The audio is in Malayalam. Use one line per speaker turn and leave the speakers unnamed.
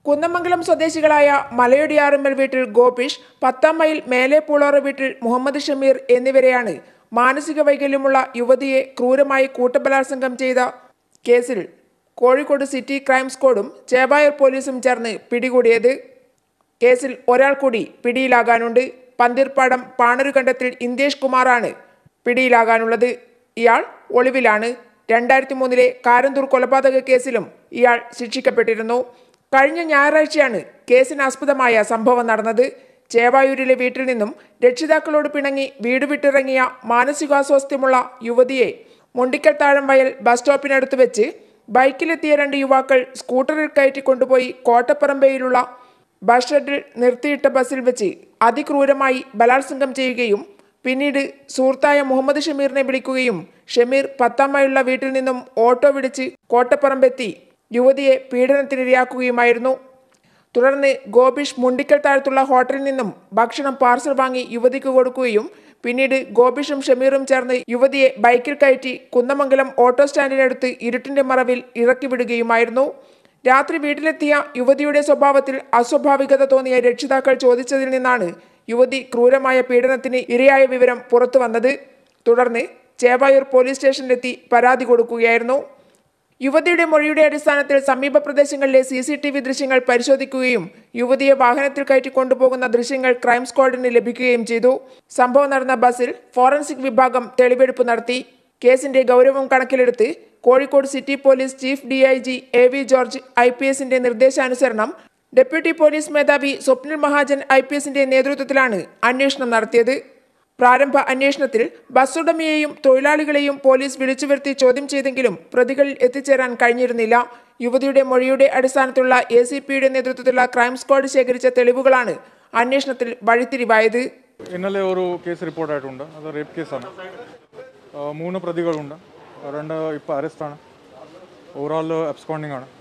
കുന്നമംഗലം സ്വദേശികളായ മലയടിയാറുമ്മൽ വീട്ടിൽ ഗോപിഷ് പത്താം മൈൽ മേലെ പൂളോറ വീട്ടിൽ മുഹമ്മദ് ഷമീർ എന്നിവരെയാണ് മാനസിക വൈകല്യമുള്ള യുവതിയെ ക്രൂരമായി കൂട്ടബലാത്സംഗം ചെയ്ത കേസിൽ കോഴിക്കോട് സിറ്റി ക്രൈം സ്ക്വാഡും ചേവായൂർ പോലീസും ചേർന്ന് പിടികൂടിയത് കേസിൽ ഒരാൾ കൂടി പിടിയിലാകാനുണ്ട് പന്തിർപ്പാടം പാണരുകണ്ടത്തിൽ ഇന്ദേശ് കുമാറാണ് പിടിയിലാകാനുള്ളത് ഇയാൾ ഒളിവിലാണ് രണ്ടായിരത്തി മൂന്നിലെ കാരന്തൂർ കൊലപാതക കേസിലും ഇയാൾ ശിക്ഷിക്കപ്പെട്ടിരുന്നു കഴിഞ്ഞ ഞായറാഴ്ചയാണ് കേസിനാസ്പദമായ സംഭവം നടന്നത് ചേവായൂരിലെ വീട്ടിൽ നിന്നും രക്ഷിതാക്കളോട് പിണങ്ങി വീട് വിട്ടിറങ്ങിയ മാനസികാസ്വാസ്ഥ്യമുള്ള യുവതിയെ മുണ്ടിക്കൽ താഴം വയൽ ബസ് സ്റ്റോപ്പിനടുത്ത് വെച്ച് ബൈക്കിലെത്തിയ രണ്ട് യുവാക്കൾ സ്കൂട്ടറിൽ കയറ്റി കൊണ്ടുപോയി കോട്ടപ്പറമ്പയിലുള്ള ബസ് ഷെഡിൽ നിർത്തിയിട്ട ബസ്സിൽ വെച്ച് അതിക്രൂരമായി ബലാത്സംഗം ചെയ്യുകയും പിന്നീട് സുഹൃത്തായ മുഹമ്മദ് ഷമീറിനെ വിളിക്കുകയും ഷമീർ പത്താം മൈലുള്ള വീട്ടിൽ നിന്നും ഓട്ടോ വിളിച്ച് കോട്ടപ്പറമ്പെത്തി യുവതിയെ പീഡനത്തിനിരയാക്കുകയുമായിരുന്നു തുടർന്ന് ഗോപിഷ് മുണ്ടിക്കൽ താഴത്തുള്ള ഹോട്ടലിൽ നിന്നും ഭക്ഷണം പാർസൽ വാങ്ങി യുവതിക്ക് കൊടുക്കുകയും പിന്നീട് ഗോപിഷും ഷമീറും ചേർന്ന് യുവതിയെ ബൈക്കിൽ കയറ്റി കുന്നമംഗലം ഓട്ടോ സ്റ്റാൻഡിനടുത്ത് ഇരുട്ടിന്റെ മറവിൽ ഇറക്കി വിടുകയുമായിരുന്നു രാത്രി വീട്ടിലെത്തിയ യുവതിയുടെ സ്വഭാവത്തിൽ അസ്വാഭാവികത തോന്നിയ രക്ഷിതാക്കൾ ചോദിച്ചതിൽ നിന്നാണ് യുവതി ക്രൂരമായ പീഡനത്തിന് ഇരയായ വിവരം പുറത്തു വന്നത് തുടർന്ന് ചേവായൂർ പോലീസ് സ്റ്റേഷനിലെത്തി പരാതി കൊടുക്കുകയായിരുന്നു യുവതിയുടെ മൊഴിയുടെ അടിസ്ഥാനത്തിൽ സമീപ പ്രദേശങ്ങളിലെ സി സി ടി വി ദൃശ്യങ്ങൾ പരിശോധിക്കുകയും യുവതിയെ വാഹനത്തിൽ കയറ്റി കൊണ്ടുപോകുന്ന ദൃശ്യങ്ങൾ ക്രൈം സ്ക്വാഡിന് ലഭിക്കുകയും ചെയ്തു സംഭവം നടന്ന ബസ്സിൽ ഫോറൻസിക് വിഭാഗം തെളിവെടുപ്പ് നടത്തി കേസിന്റെ ഗൗരവം കണക്കിലെടുത്ത് Kozhikode city police chief D I G A V George I P എസിന്റെ നിർദ്ദേശാനുസരണം ഡെപ്യൂട്ടി പോലീസ് മേധാവി സ്വപ്നിൽ മഹാജൻ ഐ പി എസിന്റെ നേതൃത്വത്തിലാണ് അന്വേഷണം നടത്തിയത് പ്രാരംഭ അന്വേഷണത്തിൽ ബസ് ഉടമയെയും തൊഴിലാളികളെയും പോലീസ് വിളിച്ചു വരുത്തി ചോദ്യം ചെയ്തെങ്കിലും പ്രതികളിൽ എത്തിച്ചേരാൻ കഴിഞ്ഞിരുന്നില്ല യുവതിയുടെ മൊഴിയുടെ അടിസ്ഥാനത്തിലുള്ള എ സി പിയുടെ നേതൃത്വത്തിലുള്ള ക്രൈം സ്ക്വാഡ് ശേഖരിച്ച തെളിവുകളാണ് അന്വേഷണത്തിൽ വഴിത്തിരിവായത്
ഇന്നലെ ഒരു കേസ് റിപ്പോർട്ടായിട്ടുണ്ട് അത് റേപ്പ് കേസാണ് ആ, മൂന്ന് പ്രതികളുണ്ട് രണ്ട് ഇപ്പോൾ അറസ്റ്റാണ് ഓവറോൾ അബ്സ്കോണ്ടിങ് ആണ്